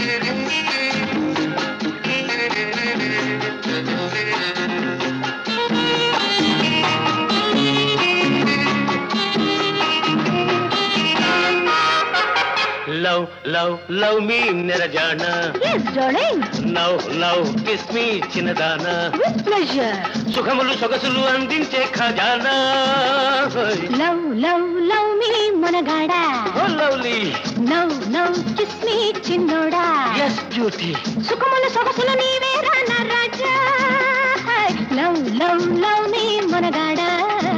Love love love me నిరజాన Yes, darling. Now now kiss me చిన్నదానా With pleasure. సుఖములు సొగసులు అందించే ఖజానా Love, love, love me, మనగాడా. Oh lovely No, no, kiss me, చిన్నోడా. ఎస్ బ్యూటీ సుఖముల సొగసులు నీవేరా నా రాజా. Love, love, love me, మనగాడా.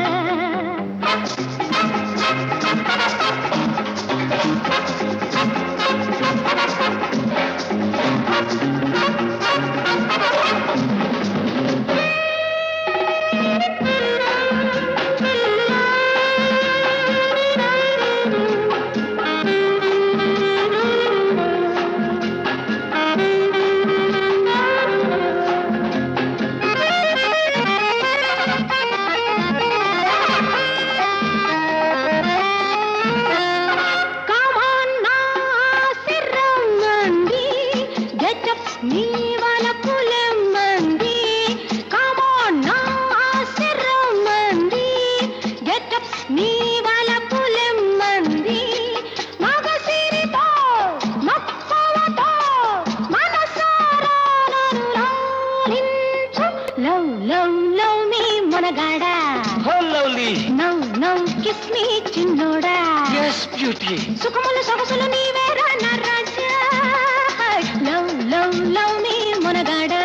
Come on now, సిర్రమ్మంది. Get up, నీ వలపు లెమ్మంది. Come on now, సిర్రమ్మంది. Get up, నీ వలపు లెమ్మంది. మగసిరితో, మక్కువతో, మనసారా నన్ను లాలించు. Love, love, love me, మనగాడా. Oh lovely No, no, kiss me, చిన్నోడా ఎస్ బ్యూటీ సుఖములు సొగసులు నీవేరా నా రాజా లవ్ లవ్ లవ్ మీ మునగాడా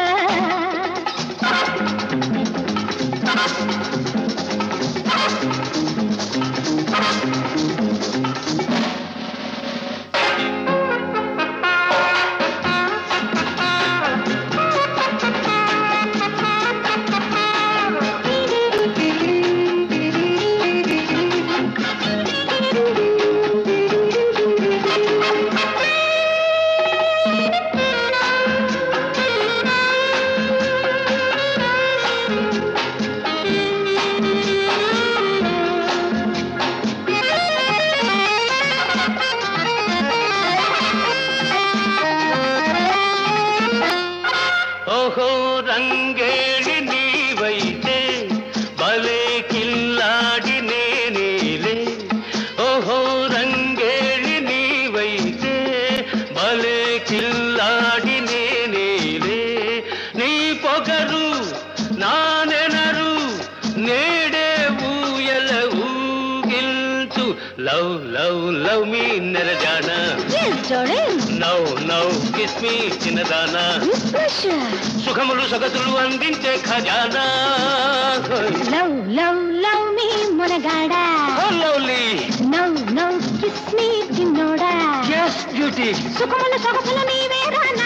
ఓహో రంగేళి నీవైతే భలే కిల్లాడి నేనేలే ఓహో రంగేళి నీవైతే భలే కిల్లాడి నేనేలే నీ పొగరు నానెనరు నేడే ఊయల ఊగిల్చు లవ్ లవ్ లవ్ మీ నెరజానా Yes, darling. Now now kiss me చిన్నదానా With pleasure. సుఖములు సగతులు అందించే ఖజానా Love, love, love me మునగాడా lovely No, no, kiss me చిన్నోడా ఎస్ బ్యూటీ సుఖములు సొగసులు నీవేరా నా